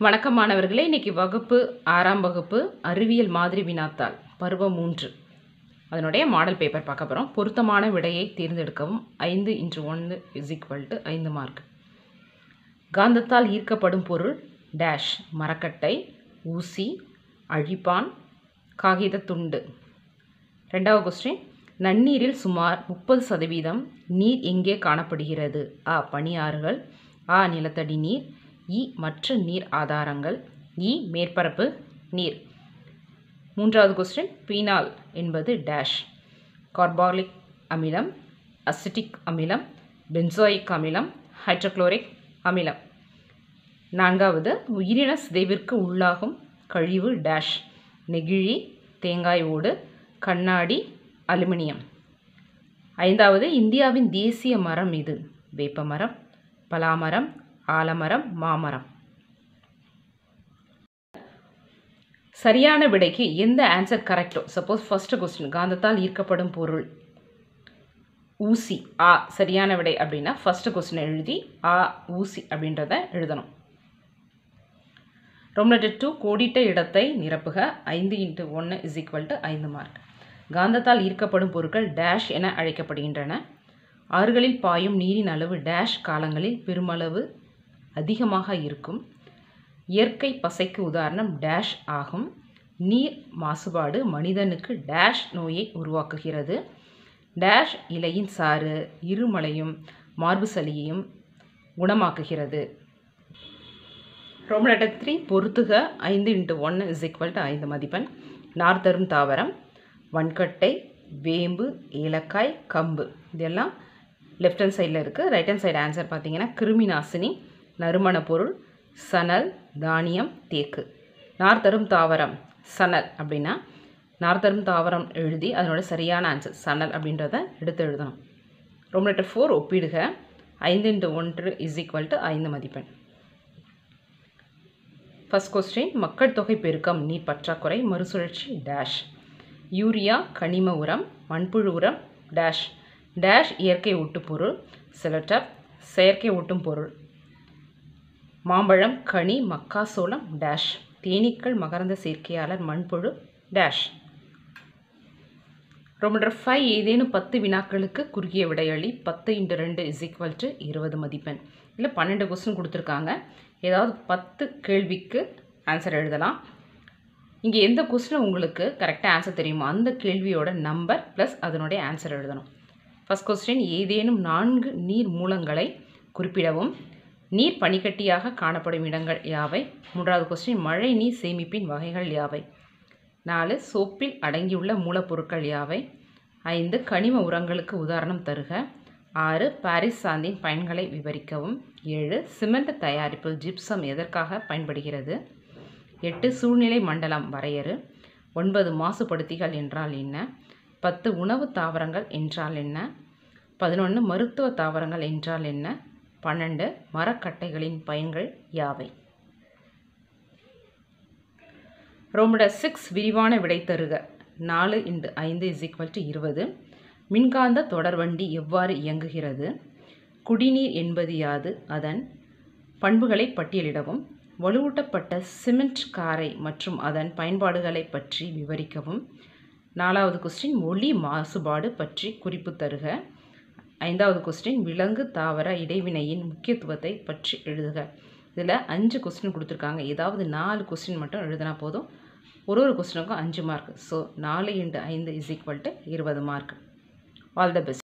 வணக்கம் மாணவர்களே இன்னைக்கு வகுப்பு ஆறாம் வகுப்பு அறிவியல் மாதிரி வினாத்தாள் பருவம் மூன்று அதனுடைய மாடல் பேப்பர் பார்க்க போகிறோம் பொருத்தமான விடையை தேர்ந்தெடுக்கவும் ஐந்து இன்ட்டு ஒன்று இஸ் ஈக்குவல் டு ஐந்து மார்க் காந்தத்தால் ஈர்க்கப்படும் பொருள் டேஷ் மரக்கட்டை ஊசி அழிப்பான் காகித துண்டு ரெண்டாவது கொஸ்டின் நன்னீரில் சுமார் முப்பது சதவீதம் நீர் எங்கே காணப்படுகிறது அ பனியாறுகள் ஆ நிலத்தடி நீர் இ மற்ற நீர் ஆதாரங்கள் இ மேற்பரப்பு நீர் மூன்றாவது கொஸ்டின் பீனால் என்பது டேஷ் கார்பாலிக் அமிலம் அசிட்டிக் அமிலம் பென்சோயிக் அமிலம் ஹைட்ரோக்ளோரிக் அமிலம் நான்காவது உயிரின சிதைவிற்கு உள்ளாகும் கழிவு டேஷ் நெகிழி தேங்காய் ஓடு கண்ணாடி அலுமினியம் ஐந்தாவது இந்தியாவின் தேசிய மரம் இது வேப்பமரம் பலாமரம் ஆலமரம் மாமரம் சரியான விடைக்கு எந்த ஆன்சர் கரெக்டோ சப்போஸ் ஃபர்ஸ்ட் கொஸ்டின் காந்தத்தால் ஈர்க்கப்படும் பொருள் ஊசி ஆ சரியான விடை அப்படின்னா ஃபர்ஸ்ட் கொஸ்டின் எழுதி ஆ ஊசி அப்படின்றத எழுதணும் ரொம்லெட்டர் டூ கோடிட்ட இடத்தை நிரப்புக ஐந்து இன்ட்டு ஒன்று இஸ் ஈக்குவல் டு ஐந்து மார்க் காந்தத்தால் ஈர்க்கப்படும் பொருட்கள் டேஷ் என அழைக்கப்படுகின்றன ஆறுகளில் பாயும் நீரின் அளவு டேஷ் காலங்களில் பெருமளவு அதிகமாக இருக்கும் இயற்கை பசைக்கு உதாரணம் டேஷ் ஆகும் நீர் மாசுபாடு மனிதனுக்கு டேஷ் நோயை உருவாக்குகிறது டேஷ் இலையின் சாறு இருமலையும் மார்பு சளியையும் குணமாக்குகிறது ரோமலெட்டர் த்ரீ பொறுத்துக ஐந்து இன்ட்டு ஒன்று இஸ் ஈக்குவல் டு ஐந்து மதிப்பெண் நார் தரும் தாவரம் வன்கட்டை வேம்பு ஏலக்காய் கம்பு இதெல்லாம் லெஃப்ட் ஹேண்ட் சைடில் இருக்குது ரைட் ஹேண்ட் சைடு ஆன்சர் பார்த்தீங்கன்னா கிருமி நாசினி நறுமண பொருள் சணல் தானியம் தேக்கு நார் தரும் தாவரம் சணல் அப்படின்னா நார் தரும் தாவரம் எழுதி அதனோட சரியான ஆன்சர் சணல் அப்படின்றத எடுத்து எழுதணும் ரொம்ப லெட்டர் ஃபோர் ஒப்பிடுக ஐந்து இன்ட்டு ஒன்று இஸ் ஈக்குவல் டு ஐந்து மதிப்பெண் ஃபஸ்ட் கொஸ்டின் மக்கள் தொகை பெருக்கம் நீர் பற்றாக்குறை மறுசுழற்சி டேஷ் யூரியா கனிம உரம் மண்புழு உரம் டேஷ் டேஷ் இயற்கை ஊட்டுப்பொருள் செலட்டப் செயற்கை ஊட்டும் பொருள் மாம்பழம் கனி மக்காசோளம் டேஷ் தேனீக்கள் மகரந்த சேர்க்கையாளர் மண்புழு டேஷ் ரொமண்டர் ஃபைவ் ஏதேனும் பத்து வினாக்களுக்கு குறுகிய விடையளி பத்து இன்ட்டு ரெண்டு இஸ் ஈக்குவல் டு இருபது மதிப்பெண் இல்லை பன்னெண்டு கொஸ்டின் கொடுத்துருக்காங்க ஏதாவது பத்து கேள்விக்கு ஆன்சர் எழுதலாம் இங்கே எந்த கொஸ்டின் உங்களுக்கு கரெக்டாக ஆன்சர் தெரியுமோ அந்த கேள்வியோட நம்பர் ப்ளஸ் அதனுடைய ஆன்சர் எழுதணும் ஃபஸ்ட் கொஸ்டின் ஏதேனும் நான்கு நீர் மூலங்களை குறிப்பிடவும் நீர் பனிக்கட்டியாக காணப்படும் இடங்கள் யாவை மூன்றாவது கொஸ்டின் மழை நீர் சேமிப்பின் வகைகள் யாவை நாலு சோப்பில் அடங்கியுள்ள மூலப்பொருட்கள் யாவை ஐந்து கனிம உரங்களுக்கு உதாரணம் தருக ஆறு பாரிஸ் சாந்தின் பயன்களை விவரிக்கவும் ஏழு சிமெண்ட் தயாரிப்பில் ஜிப்சம் எதற்காக பயன்படுகிறது எட்டு சூழ்நிலை மண்டலம் வரையறு ஒன்பது மாசுபடுத்திகள் என்றால் என்ன பத்து உணவு தாவரங்கள் என்றால் என்ன பதினொன்று மருத்துவ தாவரங்கள் என்றால் என்ன பன்னெண்டு மரக்கட்டைகளின் பயன்கள் யாவை ரோமட சிக்ஸ் விரிவான விடை தருக நாலு இன்டு ஐந்து இஸ் ஈக்குவல் டு இருபது மின்காந்த தொடர்வண்டி எவ்வாறு இயங்குகிறது குடிநீர் என்பது யாது அதன் பண்புகளை பட்டியலிடவும் வலுவூட்டப்பட்ட சிமெண்ட் காரை மற்றும் அதன் பயன்பாடுகளை பற்றி விவரிக்கவும் நாலாவது கொஸ்டின் ஒளி மாசுபாடு பற்றி குறிப்பு தருக ஐந்தாவது கொஸ்டின் விலங்கு தாவர இடைவினையின் முக்கியத்துவத்தை பற்றி எழுதுக இதில் அஞ்சு கொஸ்டின் கொடுத்துருக்காங்க ஏதாவது நாலு கொஸ்டின் மட்டும் எழுதினா போதும் ஒரு ஒரு கொஸ்டினுக்கும் அஞ்சு மார்க் ஸோ நாலு இன்ட்டு ஐந்து இஸ் ஈக்குவல் டு இருபது மார்க் ஆல் த பெஸ்ட்